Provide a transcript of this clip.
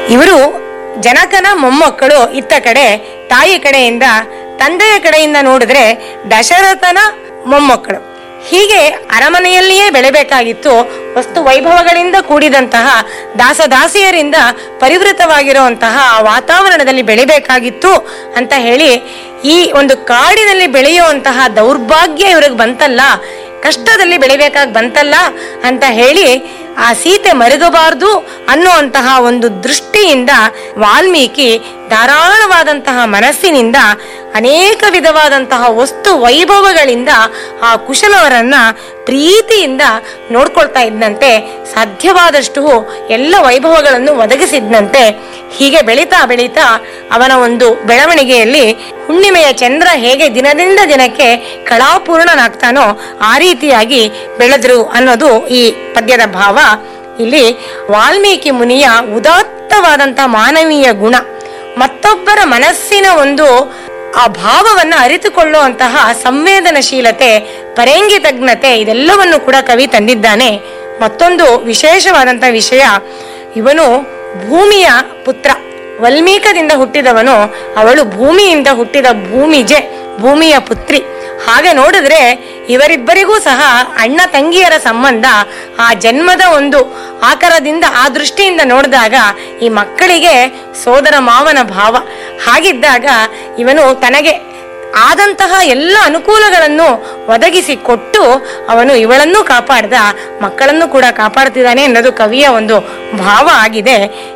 ಇವರು ಜನಕನ ಮೊಮ್ಮಕ್ಕಳು ಇತ್ತ ಕಡೆ ತಾಯಿ ಕಡೆಯಿಂದ ತಂದೆಯ ಕಡೆಯಿಂದ ನೋಡಿದ್ರೆ ದಶರಥನ ಮೊಮ್ಮಕ್ಕಳು ಹೀಗೆ ಅರಮನೆಯಲ್ಲಿಯೇ ಬೆಳೆಬೇಕಾಗಿತ್ತು ವಸ್ತು ವೈಭವಗಳಿಂದ ಕೂಡಿದಂತಹ ದಾಸದಾಸಿಯರಿಂದ ಪರಿವೃತವಾಗಿರುವಂತಹ ಆ ವಾತಾವರಣದಲ್ಲಿ ಬೆಳಿಬೇಕಾಗಿತ್ತು ಅಂತ ಹೇಳಿ ಈ ಒಂದು ಕಾಡಿನಲ್ಲಿ ಬೆಳೆಯುವಂತಹ ದೌರ್ಭಾಗ್ಯ ಇವ್ರಿಗೆ ಬಂತಲ್ಲ ಕಷ್ಟದಲ್ಲಿ ಬೆಳಿಬೇಕಾಗಿ ಬಂತಲ್ಲ ಅಂತ ಹೇಳಿ ಆ ಸೀತೆ ಮರುಗಬಾರದು ಅನ್ನುವಂತಹ ಒಂದು ದೃಷ್ಟಿಯಿಂದ ವಾಲ್ಮೀಕಿ ಧಾರಾಳವಾದಂತಹ ಮನಸ್ಸಿನಿಂದ ಅನೇಕ ವಿಧವಾದಂತಹ ವಸ್ತು ವೈಭವಗಳಿಂದ ಆ ಕುಶಲವರನ್ನ ಪ್ರೀತಿಯಿಂದ ನೋಡ್ಕೊಳ್ತಾ ಇದ್ದಂತೆ ಸಾಧ್ಯವಾದಷ್ಟು ಎಲ್ಲ ವೈಭವಗಳನ್ನು ಒದಗಿಸಿದ್ದಂತೆ ಹೀಗೆ ಬೆಳೀತಾ ಬೆಳೀತಾ ಅವನ ಒಂದು ಬೆಳವಣಿಗೆಯಲ್ಲಿ ಹುಣ್ಣಿಮೆಯ ಚಂದ್ರ ಹೇಗೆ ದಿನದಿಂದ ದಿನಕ್ಕೆ ಕಳಾಪೂರ್ಣನಾಗ್ತಾನೋ ಆ ರೀತಿಯಾಗಿ ಬೆಳೆದ್ರು ಅನ್ನೋದು ಈ ಪದ್ಯದ ಭಾವ ಇಲ್ಲಿ ವಾಲ್ಮೀಕಿ ಮುನಿಯ ಉದಾತ್ತವಾದಂತಹ ಮಾನವೀಯ ಗುಣ ಮತ್ತೊಬ್ಬರ ಮನಸ್ಸಿನ ಒಂದು ಆ ಭಾವವನ್ನ ಅರಿತುಕೊಳ್ಳುವಂತಹ ಸಂವೇದನಶೀಲತೆ ಪರೇಂಗಿತಜ್ಞತೆ ಇದೆಲ್ಲವನ್ನು ಕೂಡ ಕವಿ ತಂದಿದ್ದಾನೆ ಮತ್ತೊಂದು ವಿಶೇಷವಾದಂತಹ ವಿಷಯ ಇವನು ಭೂಮಿಯ ಪುತ್ರ ವಲ್ಮೀಕದಿಂದ ಹುಟ್ಟಿದವನು ಅವಳು ಭೂಮಿಯಿಂದ ಹುಟ್ಟಿದ ಭೂಮಿಜೆ ಭೂಮಿಯ ಪುತ್ರಿ ಹಾಗೆ ನೋಡಿದ್ರೆ ಇವರಿಬ್ಬರಿಗೂ ಸಹ ಅಣ್ಣ ತಂಗಿಯರ ಸಂಬಂಧ ಆ ಜನ್ಮದ ಒಂದು ಆಕಾರದಿಂದ ಆ ದೃಷ್ಟಿಯಿಂದ ನೋಡಿದಾಗ ಈ ಮಕ್ಕಳಿಗೆ ಸೋದರ ಮಾವನ ಭಾವ ಹಾಗಿದ್ದಾಗ ಇವನು ತನಗೆ ಆದಂತಹ ಎಲ್ಲ ಅನುಕೂಲಗಳನ್ನು ಒದಗಿಸಿ ಕೊಟ್ಟು ಅವನು ಇವಳನ್ನೂ ಕಾಪಾಡ್ದ ಮಕ್ಕಳನ್ನು ಕೂಡ ಕಾಪಾಡ್ತಿದ್ದಾನೆ ಅನ್ನೋದು ಕವಿಯ ಒಂದು ಭಾವ ಆಗಿದೆ